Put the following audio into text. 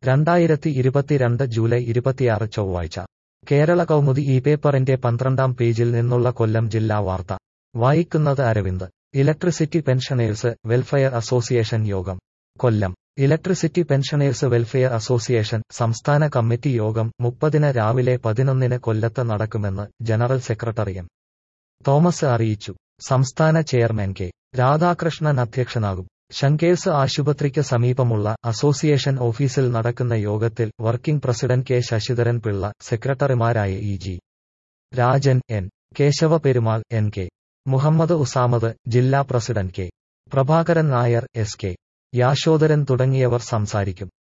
രണ്ടായിരത്തി ഇരുപത്തിരണ്ട് ജൂലൈ ഇരുപത്തിയാറ് ചൊവ്വാഴ്ച കേരള കൗമുദി ഈ പേപ്പറിന്റെ പന്ത്രണ്ടാം പേജിൽ നിന്നുള്ള കൊല്ലം ജില്ലാ വാർത്ത വായിക്കുന്നത് Aravind electricity pensioners welfare association യോഗം Kollam electricity pensioners welfare association സംസ്ഥാന കമ്മിറ്റി യോഗം മുപ്പതിന് രാവിലെ പതിനൊന്നിന് കൊല്ലത്ത് നടക്കുമെന്ന് ജനറൽ സെക്രട്ടറി എം തോമസ് അറിയിച്ചു സംസ്ഥാന ചെയർമാൻ കെ രാധാകൃഷ്ണൻ അധ്യക്ഷനാകും ശങ്കേഴ്സ് ആശുപത്രിക്ക് സമീപമുള്ള അസോസിയേഷൻ ഓഫീസിൽ നടക്കുന്ന യോഗത്തിൽ working president K Sasidharan Pillai സെക്രട്ടറിമാരായ E G Rajan N Kesava Perumal N K Muhammad Usamath ജില്ലാ president K Prabhakaran Nair S K Yashodharan തുടങ്ങിയവർ സംസാരിക്കും